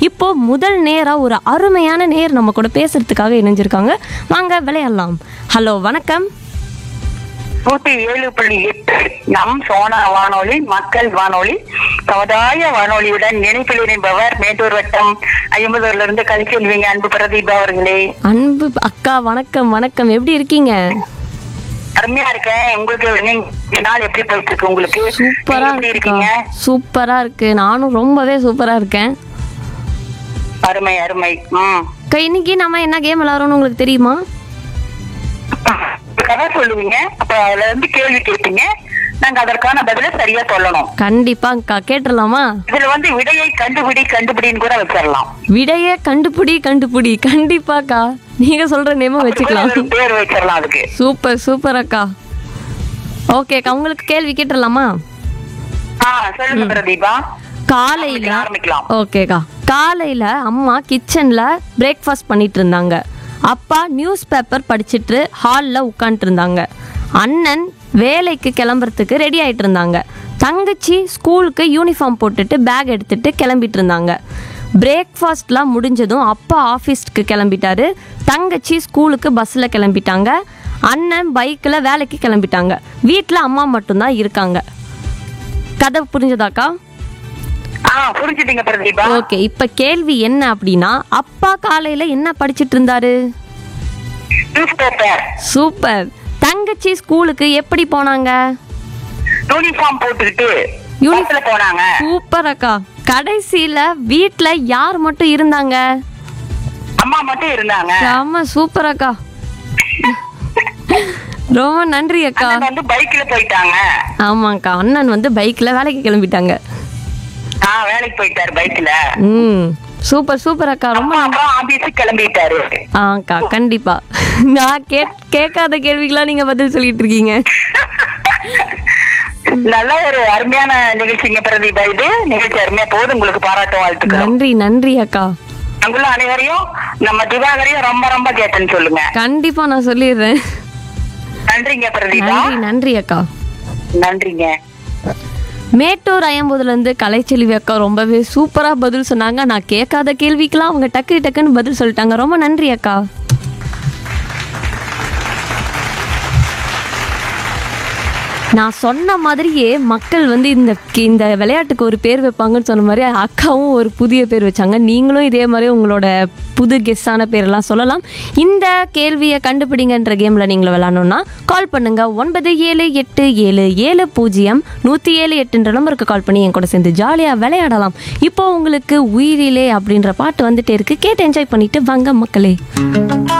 இப்போ முதல் நேரா ஒரு அருமையான நேர் நம்ம கூட பேசுறதுக்காக இணைஞ்சிருக்காங்க வாங்க விளையாடலாம் ஹலோ வணக்கம் நூத்தி ஏழு புள்ளி எட்டு நம் சோனா வானொலி மக்கள் வானொலி சமுதாய வானொலியுடன் இணைப்பில் இணைப்பவர் மேட்டூர் வட்டம் ஐம்பதூர்ல இருந்து கலிச்செல்விங்க அன்பு பிரதீபா அவர்களே அன்பு அக்கா வணக்கம் வணக்கம் எப்படி இருக்கீங்க அருமையா இருக்கேன் உங்களுக்கு நீங்க நாள் எப்படி போயிட்டு இருக்கு உங்களுக்கு சூப்பரா நீங்க எப்படி இருக்குக்கா இருக்கீங்க சூப்பரா இருக்கு நானும் ரொம்பவே சூப்பரா இருக்கேன் அருமை அருமை ம் அக்கா இன்னைக்கு நம்ம என்ன கேம் விளாட்றோம்னு உங்களுக்கு தெரியுமா கதை சொல்லுவீங்க அப்ப அதுல இருந்து கேள்வி கேட்பீங்க நாங்க அதற்கான பதில சரியா சொல்லணும் கண்டிப்பா அக்கா கேட்டுடலாமா இதுல வந்து விடையை கண்டுபிடி கண்டுபிடின்னு கூட வச்சிடலாம் விடைய கண்டுபிடி கண்டுபிடி கண்டிப்பாக்கா நீங்க சொல்ற நேம வச்சுக்கலாம் ஒரு பேர் வச்சிடலாம் அதுக்கு சூப்பர் சூப்பர் அக்கா ஓகேக்கா உங்களுக்கு கேள்வி கேட்டுடலாமா ஆ சொல்லுங்க பிரதீபா காலையில ஆரம்பிக்கலாம் ஓகேக்கா காலையில அம்மா கிச்சன்ல பிரேக்ஃபாஸ்ட் பண்ணிட்டு இருந்தாங்க அப்பா நியூஸ் பேப்பர் படிச்சிட்டு ஹாலில் உட்காந்துட்டு இருந்தாங்க அண்ணன் வேலைக்கு கிளம்புறதுக்கு ரெடி ஆயிட்டு இருந்தாங்க தங்கச்சி ஸ்கூலுக்கு யூனிஃபார்ம் போட்டுட்டு பேக் எடுத்துட்டு கிளம்பிட்டு இருந்தாங்க பிரேக்ஃபாஸ்ட்லாம் முடிஞ்சதும் அப்பா ஆஃபீஸ்க்கு கிளம்பிட்டாரு தங்கச்சி ஸ்கூலுக்கு பஸ்ஸில் கிளம்பிட்டாங்க அண்ணன் பைக்கில் வேலைக்கு கிளம்பிட்டாங்க வீட்டில் அம்மா மட்டும்தான் இருக்காங்க கதை புரிஞ்சதாக்கா ஆ புரிஞ்சுட்டீங்க பிரதீபா ஓகே இப்ப கேள்வி என்ன அப்படின்னா அப்பா காலையில என்ன படிச்சிட்டு இருந்தாரு நியூஸ் பேப்பர் சூப்பர் தங்கச்சி ஸ்கூலுக்கு எப்படி போனாங்க யூனிஃபார்ம் போட்டுக்கிட்டு யூனி- பஸ்ல போனாங்க சூப்பர் அக்கா கடைசியில வீட்ல யார் மட்டும் இருந்தாங்க அம்மா மட்டும் இருந்தாங்க ஆமா சூப்பர் அக்கா ரொம்ப நன்றி அக்கா அண்ணன் வந்து பைக்ல போயிட்டாங்க ஆமாக்கா அண்ணன் வந்து பைக்ல வேலைக்கு கிளம்பிட்டாங்க ஆ வேலைக்கு போயிட்டாரு பைக்ல ம் சூப்பர் சூப்பர் அக்கா ரொம்ப அம்மா அப்புறம் ஆபீஸுக்கு கிளம்பிட்டாரு ஆக்கா கண்டிப்பா நான் கே கேட்காத கேள்விக்கெல்லாம் நீங்க பதில் சொல்லிட்டு இருக்கீங்க நல்ல ஒரு அருமையான நிகழ்ச்சிங்க பிரதீபா இது நிகழ்ச்சி அருமையா போகுது உங்களுக்கு பாராட்டும் வாழ்த்துக்கிறோம் நன்றி நன்றி அக்கா அங்குள்ள அனைவரையும் நம்ம திவாகரையும் ரொம்ப ரொம்ப கேட்டேன்னு சொல்லுங்க கண்டிப்பா நான் சொல்லிடுறேன் நன்றிங்க பிரதீபா நன்றி நன்றி அக்கா நன்றிங்க மேட்டூர் ஐம்பதுல இருந்து கலைச்செல்வி அக்கா ரொம்பவே சூப்பரா பதில் சொன்னாங்க நான் கேட்காத கேள்விக்கெல்லாம் அவங்க டக்கு டக்குன்னு பதில் சொல்லிட்டாங்க ரொம்ப நன்றி அக்கா நான் சொன்ன மாதிரியே மக்கள் வந்து இந்த இந்த விளையாட்டுக்கு ஒரு பேர் வைப்பாங்கன்னு சொன்ன மாதிரி அக்காவும் ஒரு புதிய பேர் வச்சாங்க நீங்களும் இதே மாதிரி உங்களோட புது கெஸ்ஸான பேரெல்லாம் சொல்லலாம் இந்த கேள்வியை கண்டுபிடிங்கன்ற கேமில் நீங்கள் விளாடணும்னா கால் பண்ணுங்க ஒன்பது ஏழு எட்டு ஏழு ஏழு பூஜ்ஜியம் நூற்றி ஏழு எட்டுன்ற நம்பருக்கு கால் பண்ணி என் கூட சேர்ந்து ஜாலியாக விளையாடலாம் இப்போ உங்களுக்கு உயிரிலே அப்படின்ற பாட்டு வந்துட்டே இருக்கு கேட்டு என்ஜாய் பண்ணிட்டு வாங்க மக்களே